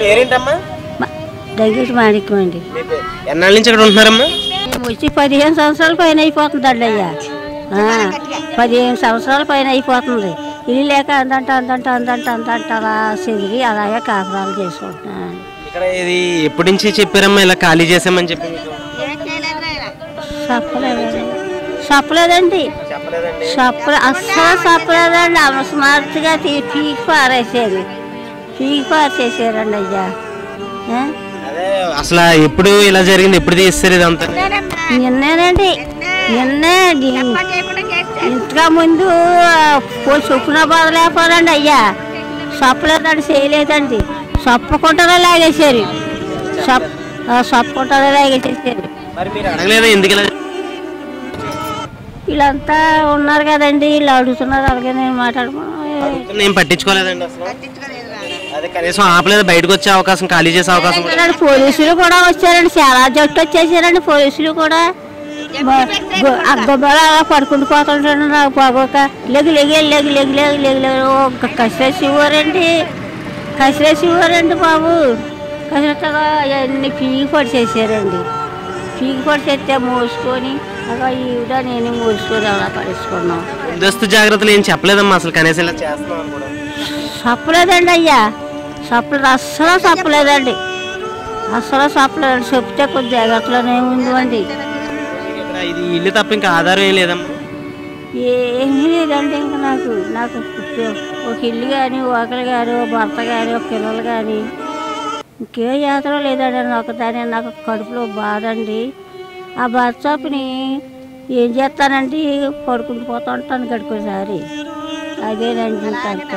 పేరేంటమ్మా దగ్గర మాణిక్యం అండి మీ పే- ఎన్నాళ్ళ నుంచి ఇక్కడ ఉంటున్నారమ్మా మేము వచ్చి పదిహేను సంవత్సరాల పైన అయిపోతుంది అండి అయ్యా ఆ, పదిహేను సంవత్సరాల పైన అయిపోతుంది ఇల్లు లేక అందంట అందంట అందంట అందంట అలా చెదిరి అలాగే కాపురాలు చేసుకుంటున్నాను ఇక్కడ ఇది ఎప్పటి నుంచి చెప్పారమ్మా ఇలా ఖాళీ చేసామని చెప్పి మీకు చెప్పలేదండి చెప్పలేదండి చెప్పలేదండి చెప్పలే అస్సలు చెప్పలేదండి అమస్మార్తిగా తీ పీకి పారేసేది పీకి పారేసేసారండి అయ్యా ఆ? అదే అసలు ఎప్పుడు ఇలా జరిగింది ఎప్పుడు తీస్తారు ఇదంతా నిన్నేనండి నిన్నే ది- ఇంతగా ముందు పోయి చొప్పున బాధలేకపోనండి అయ్యా చెప్పలేదండి చేయలేదండి చెప్పకుండా లాగేశారు సప్ చెప్పకుండా లాగేసేసారు మరి మీరు అడగలేదా ఎందుకు ఇలా వీళ్ళంతా ఉన్నారు కదండి వీళ్ళు అడుగుతున్నారు అలాగే నేను మాట్లాడుకున్నాను నేను పట్టించుకోలేదండి అసలు అదే కనీసం ఆపలేదు బయటకు వచ్చే అవకాశం ఖాళీ చేసే అవకాశం కూడా చూడండి, పోలీసులు కూడా వచ్చారండి చాలా జట్టు వచ్చేసారండి పోలీసులు కూడా అగ్గబల అలా పడుకుంటూ పోతుంటాడు నాకు బాగోక లెగు లెగి లెగి లెగి లెగి లెగి లెగి ఓ కసిరేసి ఇవ్వరండి కసిరేసి ఇవ్వరండి బాబు కసిరట్టగా అవన్నీ పీకి పడిచేసారండి పీకి పడిచేస్తే మోసుకొని అలా ఈవిడ నేను మోసుకొని అలా పడేసుకున్నాం ముందస్తు జాగ్రత్తలు ఏం చెప్పలేదమ్మా అసలు కనీసం ఇలా చేస్తున్నాం కూడా చెప్పలేదండి అయ్యా చెప్పలేదు అస్సలు చెప్పలేదండి అస్సలు చెప్పలేదండి చెప్తే కొద్ది జాగ్రత్తలోనే ఉందండి ఇక్కడ ఇది ఇల్లు తప్ప ఇంకా ఆధారం ఏం లేదమ్మా ఏమీ లేదండి ఇంకా నాకు నాకు ఒక ఇల్లు కానీ ఒకరు కానీ ఒక భర్త కానీ ఒక పిల్లలు కానీ ఇంకే యాత్ర లేదండి నాకు దాని నాకు కడుపులో బాధ అండి ఆ బాధ చాపుని ఏం చేస్తానండి పడుకుంటూ పోతా ఉంటాను గడుకోసారి అదేనండి ఇంకా అంతే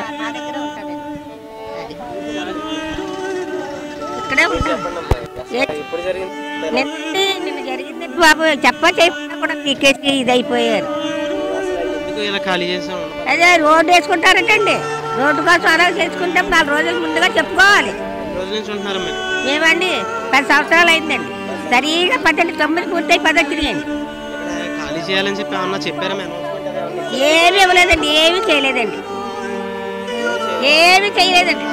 ఇక్కడే ఉంటాం ఇప్పుడు జరిగింది నిన్న నిన్న జరిగిందండి బాబు చెప్ప చేయకుండా కూడా పీకేసి ఇది అయిపోయారు ఎందుకు ఇలా ఖాళీ చేసాం అదే రోడ్డు వేసుకుంటారంటండి రోడ్డు కోసం అలా చేసుకుంటే నాలుగు రోజుల ముందుగా చెప్పుకోవాలి ఎన్ని రోజుల నుంచి ఉంటున్నారు మీరు మేమండి పది సంవత్సరాలు అయిందండి సరిగా పద్దెనిమిది తొమ్మిది పూర్తయి పది వచ్చినాయండి ఇక్కడ ఖాళీ చేయాలని చెప్పి ఏమన్నా చెప్పారా మేము ఏమీ ఇవ్వలేదండి ఏమీ చేయలేదండి ఏమీ చేయలేదండి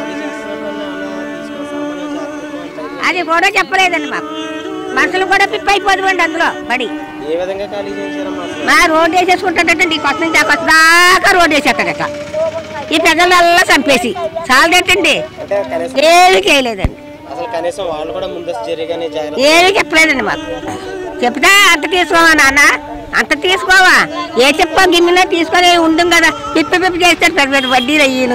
అది కూడా చెప్పలేదండి మాకు మనుషులు కూడా పిప్పి అయిపోతుందండి అందులో పడి ఏ విధంగా ఖాళీ చేశారమ్మా అసలు? మా రోడ్డు వేసేసుకుంటాడటండి ఈ కొత్త నుంచి ఆ కొత్త దాకా రోడ్డు వేసేస్తాడట ఈ పెద్దలల్లా చంపేసి చాలదటండి అంటే కనీసం ఏమీ చేయలేదండి అసలు కనీసం వాళ్ళు కూడా ముందస్తు జరిగానే జాగ్రత్త ఏమీ చెప్పలేదండి మాకు చెప్తా అంత తీసుకోవా నాన్న అంత తీసుకోవా ఏ చెప్పా గిన్నెలో తీసుకొని ఉండం కదా పిప్పి పిప్పి చేస్తారు పెద్ద పెద్ద వడ్డీలు అయ్యిను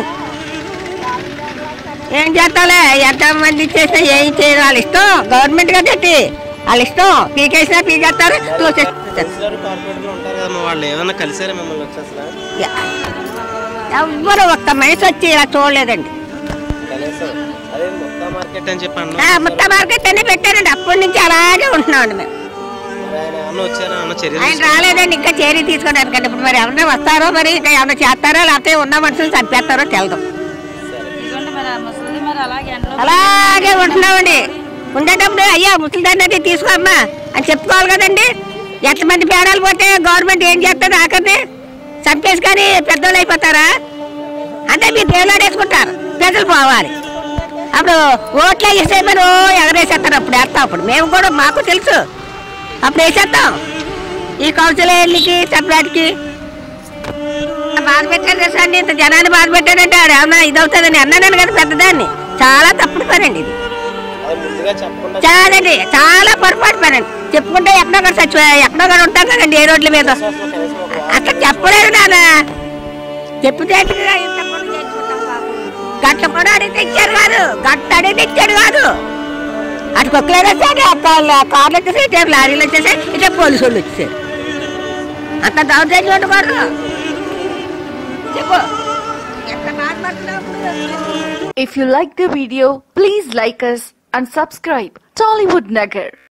ఏం చేస్తాలే ఎంత మంది చేసినా ఏం చేయరు వాళ్ళ ఇష్టం గవర్నమెంట్ కదా పెట్టి వాళ్ళ ఇష్టం పీకేసినా పీకేస్తారు తోసేస్తారు కౌన్సిలర్ కార్పొరేటర్లు ఉంటారు కదమ్మా వాళ్ళు ఏమన్నా కలిసారా మిమ్మల్ని వచ్చి అసలు ఎవ్వరు ఒక్క మనిషి వచ్చి ఇలా చూడలేదండి కనీసం అదే మొత్తం మార్కెట్ అని చెప్పి ఆ, అన్నా ముత్త మార్కెట్ అన్ని పెట్టారండి అప్పటి నుంచి అలాగే ఉంటున్నామండి మేము మరి ఆయన ఏమన్నా వచ్చారా ఏమన్నా చర్యలు ఆయన రాలేదండి ఇంకా చేరి తీసుకోవడానికి ఇప్పుడు మరి ఎవరైనా వస్తారో మరి ఇంకా ఏమైనా చేస్తారో లేకపోతే ఉన్న మనుషులు చంపేస్తారో తెలదు అలాగే ఉంటున్నామండి ఉండేటప్పుడు అయ్యా ముసలిదాన్ని అది తీసుకోమ్మా అని చెప్పుకోవాలి కదండి ఎంతమంది పేడాలు పోతే గవర్నమెంట్ ఏం చేస్తుంది ఆఖరిని చంపేసి కానీ పెద్దోళ్ళు అయిపోతారా అంటే మీరు దేవులాడేసుకుంటారు ప్రజలు పోవాలి అప్పుడు ఓట్లు వేసే మరి ఓ ఎగరేసేస్తారు అప్పుడు వేస్తాం అప్పుడు మేము కూడా మాకు తెలుసు అప్పుడు వేసేస్తాం ఈ కౌన్సిలర్లకి చెప్పడానికి బాధ పెట్టారు కదా సార్ ఇంత జనాన్ని బాధ పెట్టారంటే ఆడు ఏమన్నా ఇది అవుతుందని అన్నాను కదా పెద్దదాన్ని చాలా తప్పుడు పనండి ఇది అది ముందుగా చెప్పకుండా చాలండి చాలా పొరపాటు పనండి చెప్పుకుంటే ఎక్కడో కూడా చచ్చి ఎక్కడో కూడా ఉంటాం కదండి ఏ రోడ్ల మీద అసలు కనీసం ఒక అట్లా చెప్పలేదు నాన్న చెప్తే ఎట్లా ఇంత పనులు చేసుకుంటాం బాబు. గట్ల కూడా అడిగితే ఇచ్చారు కాదు గట్ట అడిగితే ఇచ్చాడు కాదు అటు కుక్కలేదు వచ్చాడు కార్లు వచ్చేసి లారీలు వచ్చేసి ఇట్లా పోలీసు వాళ్ళు వచ్చేసారు అంత దౌర్జన్యం ఉండకూడదు చెప్పు ఎంత బాధపడుతున్నావు If you like the video, please like us and subscribe Tollywood Nagar.